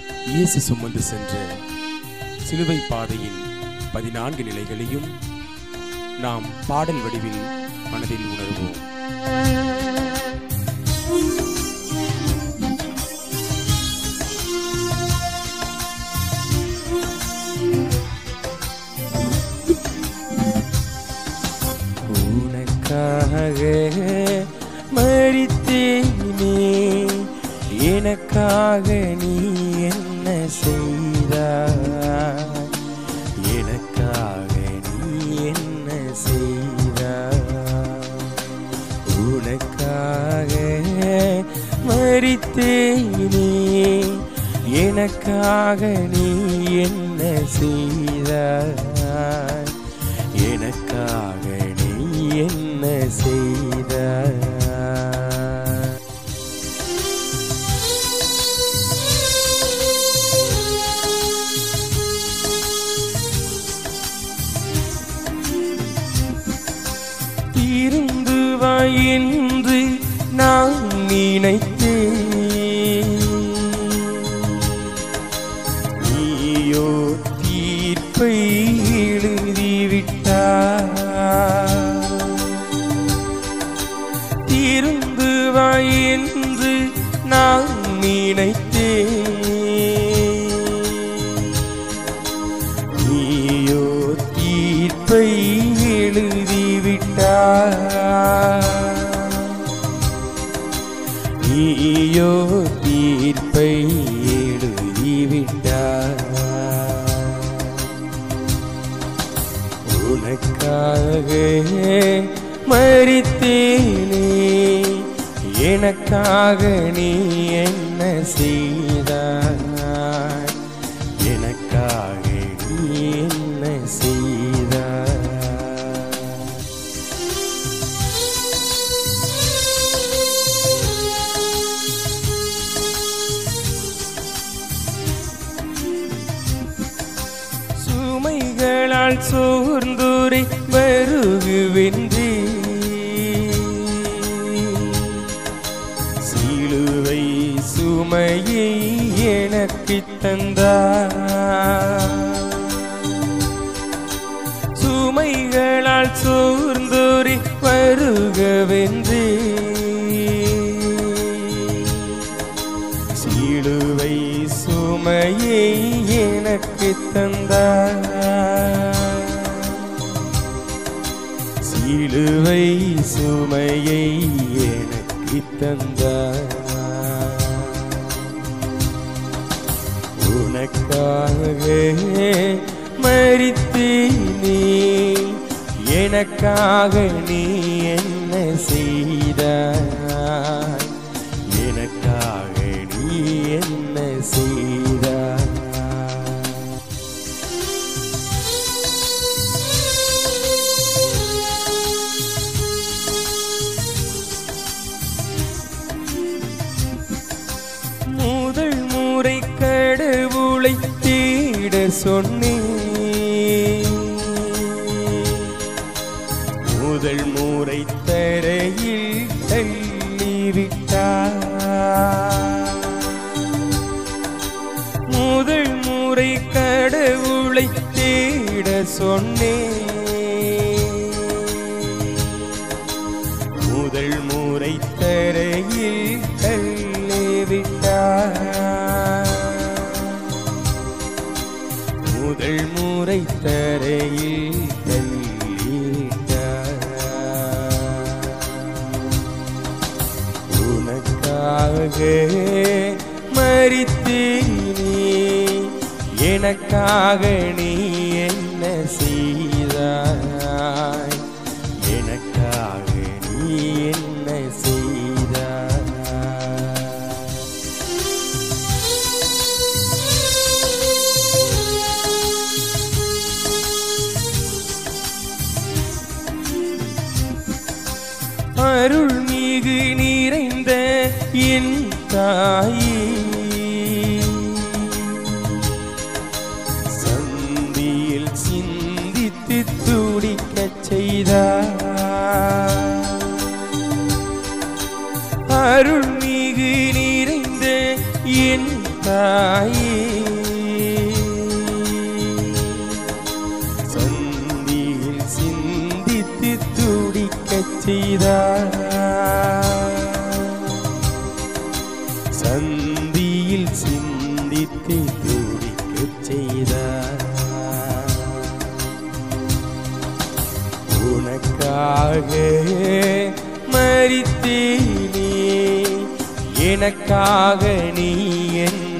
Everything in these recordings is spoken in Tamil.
இயேசு சுமந்து சென்ற சிலுவை பாதையின் பதினான்கு நிலைகளையும் நாம் பாடல் வடிவில் மனதில் உணர்வோம் உனக்காக மறித்தேனே எனக்காக நீ என்ன செய்தாய் எனக்காக நீ என்ன செய்தாய் உனக்காக மறித்தேனே எனக்காக நீ என்ன செய்தாய் எனக்காக நீ என்ன செய்தாய் இருந்து வா என்று நான் நினைத்தேன் நீயோ தீர்ப்பை எழுதிவிட்டாய் திருந்து வா என்று நான் நினைத்தேன் நீயோ தீர்ப்பை எழுதிவிட்டாய் நீயோ தீர்ப்பை எழுதிவிட்டாய் உனக்காக மறித்தேனே எனக்காக நீ என்ன செய்தாய் எனக்காக நீ என்ன செய்தாய் சுமைகளால் சோர்ந்தோரை வருகுவென்றே சிலுவை சுமையை எனக்கு தந்தார் சுமைகளால் சோர்ந்தோரை வருகவென்றே சிலுவை சுமையை எனக்கு தந்தார் சிலுவை சுமையை எனக்கு தந்தார் உனக்காக மறித்தேனே எனக்காக நீ என்ன செய்தாய் எனக்காக நீ என்ன செய்தாய் முதல் முறை கடவுளை தேட சொன்னேன் முதல் முறை தரையில் தள்ளிவிட்டார் முதல் முறை கடவுளை தேட சொன்னேன் முதல் முறை தரையில் தள்ளிவிட்டார் முதல் முறை தரையில் தள்ளிவிட்டார் உனக்காக மறித்தேனே எனக்காக நீ என்ன செய்தாய் எனக்காக நீ என்ன செய்தாய் அருள் மிகு நிறைந்த என் தாயே சந்தியில் சிந்தித்து துடிக்கச் செய்தார் அருள் மிகு நிறைந்த என் தாயே தாயே சந்தியில் சிந்தித்து துடிக்கச் செய்தார் சந்தியில் சிந்தித்து துடிக்கச் செய்தார் உனக்காக மறித்தேனே எனக்காக நீ என்ன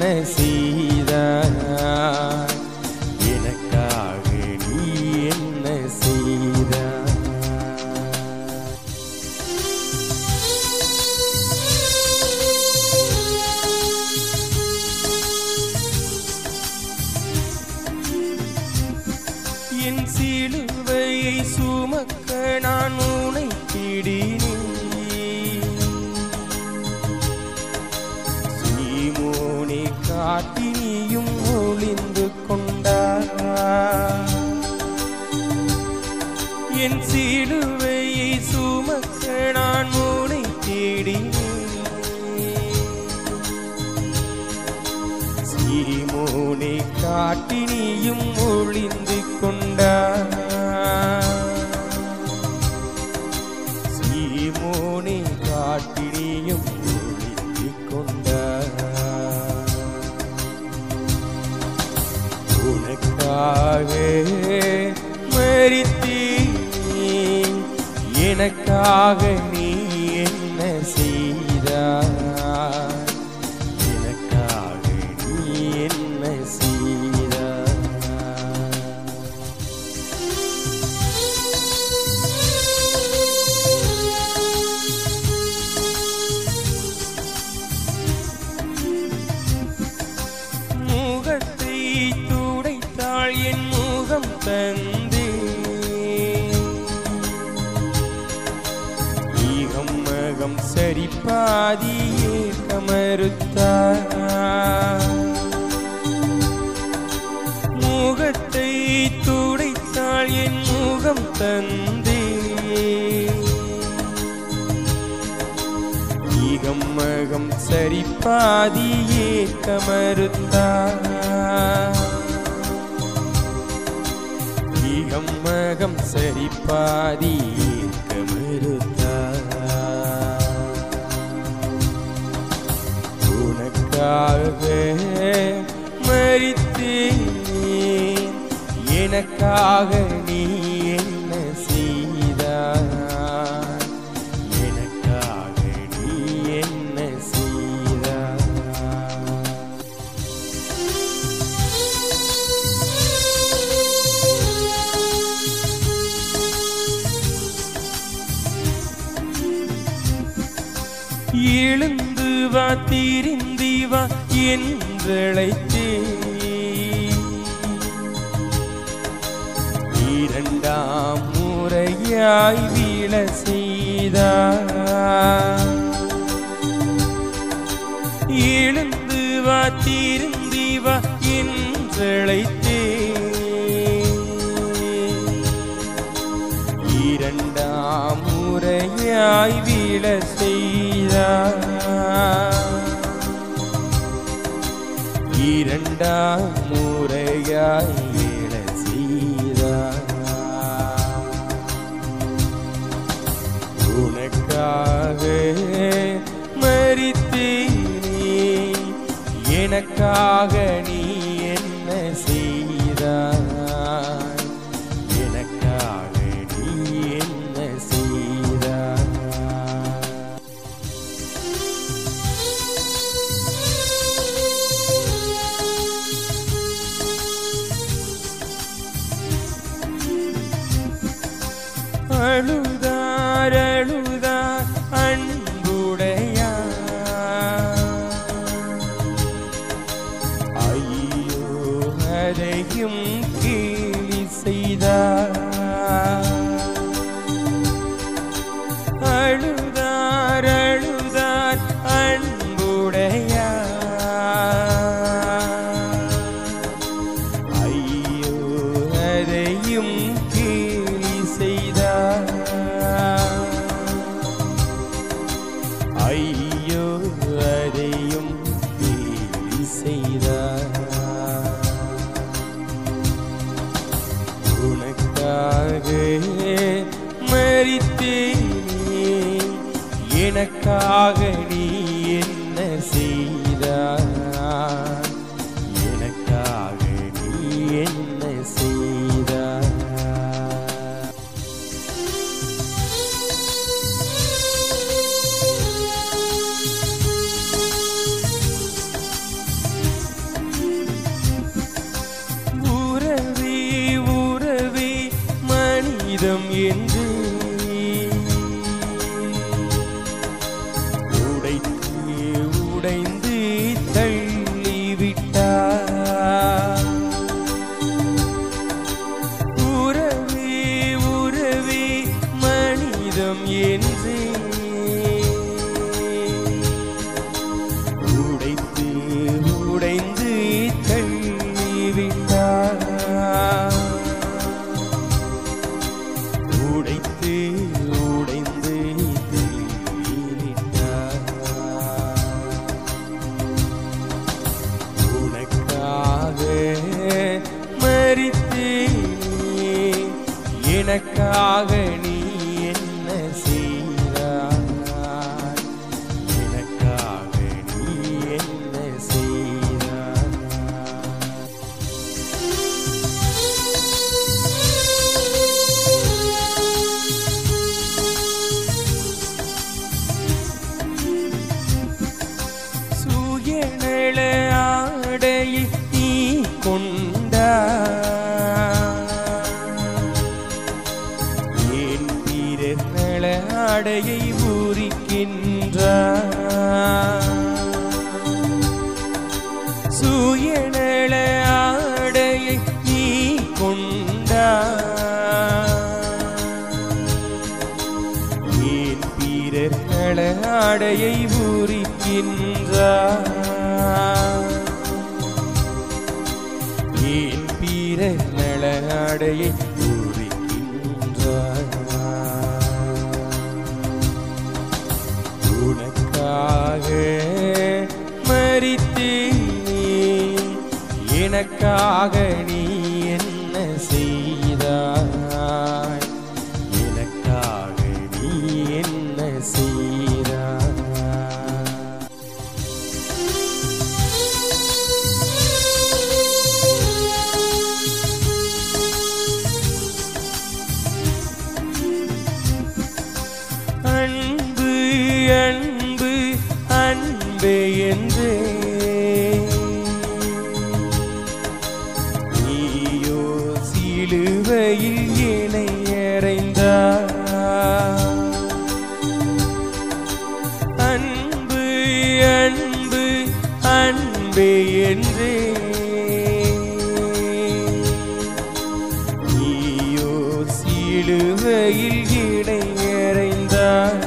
செய்தாய் எனக்காக நீ என்ன செய்தாய் என் சிலுவையை சுமக்க நான் உனை பிடினேன் சீமோனே காட்டினியும் ஒளிந்து கொண்டார் என் சிலுவையை சுமக்க நான் உனை தேடினேன் சீமோனே காட்டினியும் ஒளிந்து கொண்டார் சீமோனே காட்டினியும் ஒளிந்து கொண்டார் உனக்காக மறித்தேன் எனக்காக நீ என்ன செய்தாய் எனக்காக நீ என்ன செய்தாய் முகத்தை துடைத்தாள் என் முகம் தந்தே ஈகம் மகம் சரி பாதியே கமருத்தார் முகத்தை துடைத்தாள் என் முகம் தந்தே ஈகம் மகம் சரி பாதியே கமருத்தார் ஈகம் மகம் சரி பாதியே கமருத்தார் உனக்காக மறித்தேன் எனக்காக நீ என்ன செய்தாய் எனக்காக நீ என்ன செய்தாய் எழுந்து வா திரிந்தி வா என்றழைத்தே இரண்டாம் முறையாய் வீழ செய்தார் எழுந்து வா திருந்தி வா என்றழைத்தே இரண்டாம் முறையாய் வீழ செய்தார் இரண்டாம் முறையாய் வீழ செய்தார் உனக்காக மறித்தேனே எனக்காக நீ என்ன செய்தாய் எனக்காக நீ என்ன செய்தாய் அழுதார் அழுதார் அன்புடையா ஐயோ அதையும் கேலி செய்தார் அழுதார் அழுதார் அன்புடையா ஐயோ அதையும் கேலி செய்தார் ஐயோ அதையும் கேலி செய்தார் உனக்காக மறித்தேனே எனக்காக நீ என்ன செய்தாய் எனக்காக நீ என்ன செய்தாய் உறவே உறவே மனிதம் என்று உடைத்து உடைந்து தள்ளிவிட்டார் உறவே உறவே மனிதம் என்று உடைத்து உடைந்து தள்ளிவிட்டார் உடைத்து உடைந்து தள்ளிவிட்டார் உனக்காக மறித்தேனே எனக்காக நீ என்ன செய்தாய் எனக்காக நீ என்ன செய்தாய் சுயநல ஆடையை நீ கொண்டா ஏன் பிறர் நல ஆடையை பூரிக்கின்றார் சுயநல ஆடையை நீ கொண்டா ஏன் பிறர் நல ஆடையை பூரிக்கின்றார் ஏன் பிறர் நல ஆடையை பூரிக்கின்றார் உனக்காக மறித்தேனே எனக்காக நீ என்ன செய்தாய் எனக்காக நீ என்ன செய்தாய் அன்பு அன்பு அன்பே என்று நீயோ சிலுவையில் என்னை அறைந்தார் அன்பு அன்பு அன்பே என்று நீயோ சிலுவையில் இடை அறைந்தார்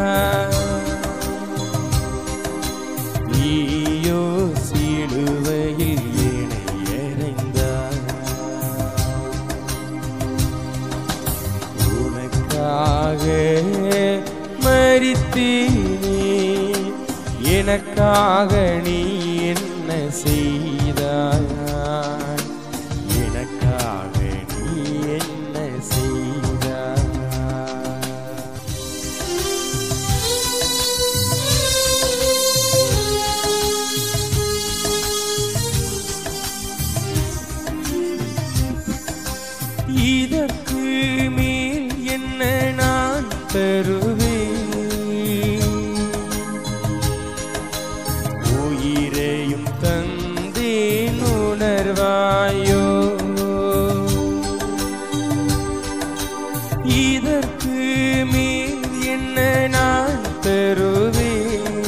நீயோ சிலுவையில் இடை அறைந்தார் உனக்காக மறித்தேனே எனக்காக நீ என்ன செய்தாய் எனக்காக நீ என்ன செய்தாய் இதற்கு மேல் என்ன நான் தருவேன் உயிரையும் தந்தேன் உணர்வாயோ இதற்கு மேல் என்ன நான் தருவேன்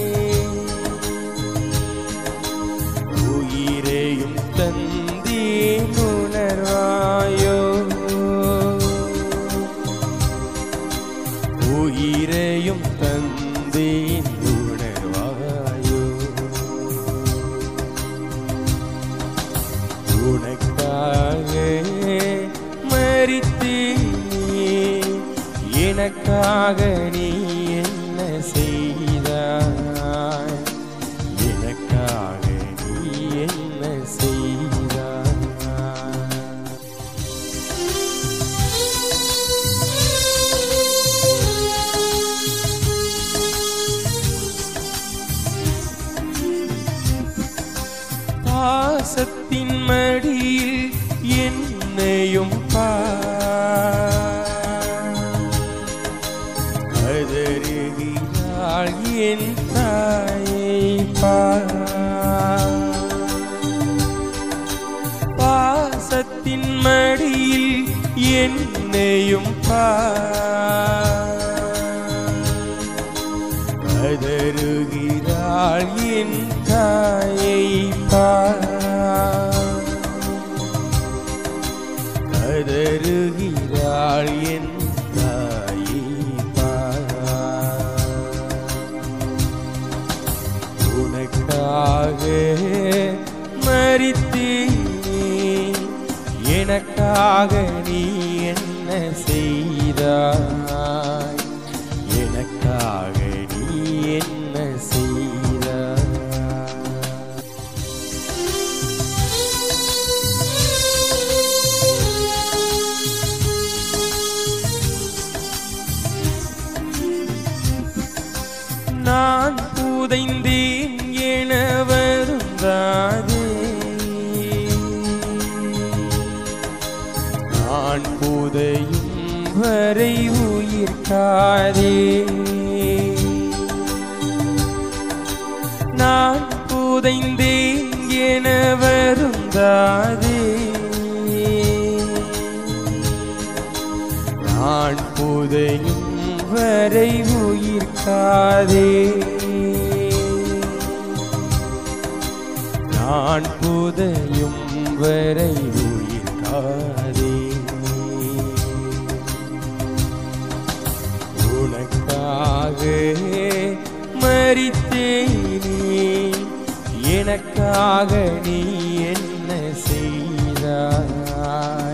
உயிரையும் தந்தேன் உணர்வாயோ உயிரையும் தந்தேன் உணர்வாயோ உனக்காக மறித்தேனே எனக்காக நீ என்ன செய்தாய் எனக்காக நீ என்ன பாசத்தின் மடியில் என்னையும் கதறுகிறாள் என் தாயை பாசத்தின் மடியில் என்னையும் கதறுகிறாள் என் தாயை கதறுகிறாள் என் தாயை உனக்காக மறித்தேனே எனக்காக நீ என்ன செய்தாய் எனக்காக நீ என்ன செய்தாய் நான் புதைந்தேன் என வருந்தாதே நான் புதையும் வரை உயிர்க்காதே நான் புதைந்தேன் என வருந்தாதே நான் புதையும் வரை உயிர்க்காதே நான் புதையும் வரை உயிர்க்காதே உனக்காக மறித்தேனே எனக்காக நீ என்ன செய்தாய்